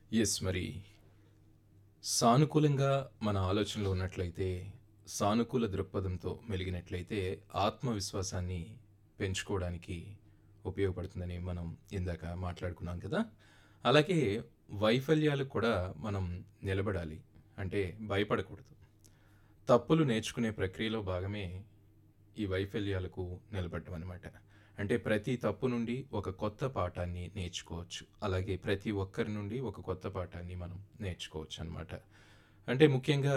Yes. మరి సానుకూలంగా మన ఆలోచనలు ఉన్నట్లయితే, సానుకూల దృక్పథంతో మెలిగినట్లయితే ఆత్మవిశ్వాసాన్ని పెంచుకోవడానికి ఉపయోగపడుతుందని మనం ఇందాక మాట్లాడుకున్నాం కదా! అలాగే వైఫల్యాలకు కూడా మనం నిలబడాలి. అంటే భయపడకూడదు. తప్పులు నేర్చుకునే ప్రక్రియలో భాగమే ఈ వైఫల్యాలకు నిలబడడం అనమాట. అంటే ప్రతి తప్పు నుండి ఒక కొత్త పాఠాన్ని నేర్చుకోవచ్చు. అలాగే ప్రతి ఒక్కరి నుండి ఒక కొత్త పాఠాన్ని మనం నేర్చుకోవచ్చనమాట. అంటే ముఖ్యంగా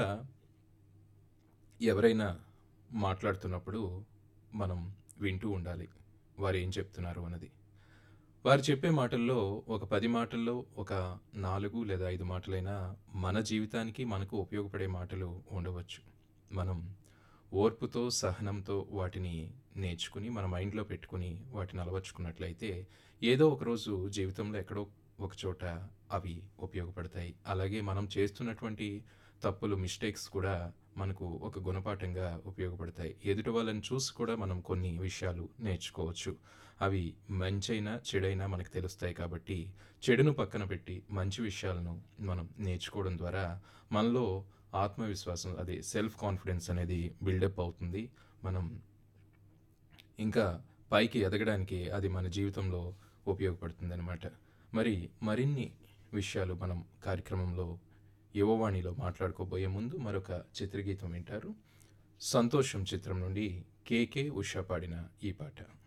ఎవరైనా మాట్లాడుతున్నప్పుడు మనం వింటూ ఉండాలి. వారేం చెప్తున్నారు అన్నది. వారు చెప్పే మాటల్లో ఒక 10 మాటల్లో ఒక 4 లేదా 5 మాటలైనా మన జీవితానికి మనకు ఉపయోగపడే మాటలు ఉండవచ్చు. మనం ఓర్పుతో, సహనంతో వాటిని నేర్చుకుని, మన మైండ్‌లో పెట్టుకొని వాటిని అలవరుచుకున్నట్లయితే ఏదో ఒకరోజు జీవితంలో ఎక్కడో ఒక చోట అవి ఉపయోగపడతాయి. అలాగే మనం చేస్తున్నటువంటి తప్పులు, మిస్టేక్స్ కూడా మనకు ఒక గుణపాఠంగా ఉపయోగపడతాయి. ఎదుటి వాళ్ళని చూసి కూడా మనం కొన్ని విషయాలు నేర్చుకోవచ్చు. అవి మంచైనా, చెడైనా మనకు తెలుస్తాయి కాబట్టి చెడును పక్కన పెట్టి మంచి విషయాలను మనం నేర్చుకోవడం ద్వారా మనలో ఆత్మవిశ్వాసం అదే సెల్ఫ్ కాన్ఫిడెన్స్ అనేది బిల్డప్ అవుతుంది. మనం ఇంకా పైకి ఎదగడానికి అది మన జీవితంలో ఉపయోగపడుతుందనమాట. మరి మరిన్ని విషయాలు మనం కార్యక్రమంలో యువవాణిలో మాట్లాడుకోబోయే ముందు మరొక చిత్రగీతం వింటారు. 'సంతోషం' చిత్రం నుండి 'కేకే ఉష' పాడిన ఈ పాట.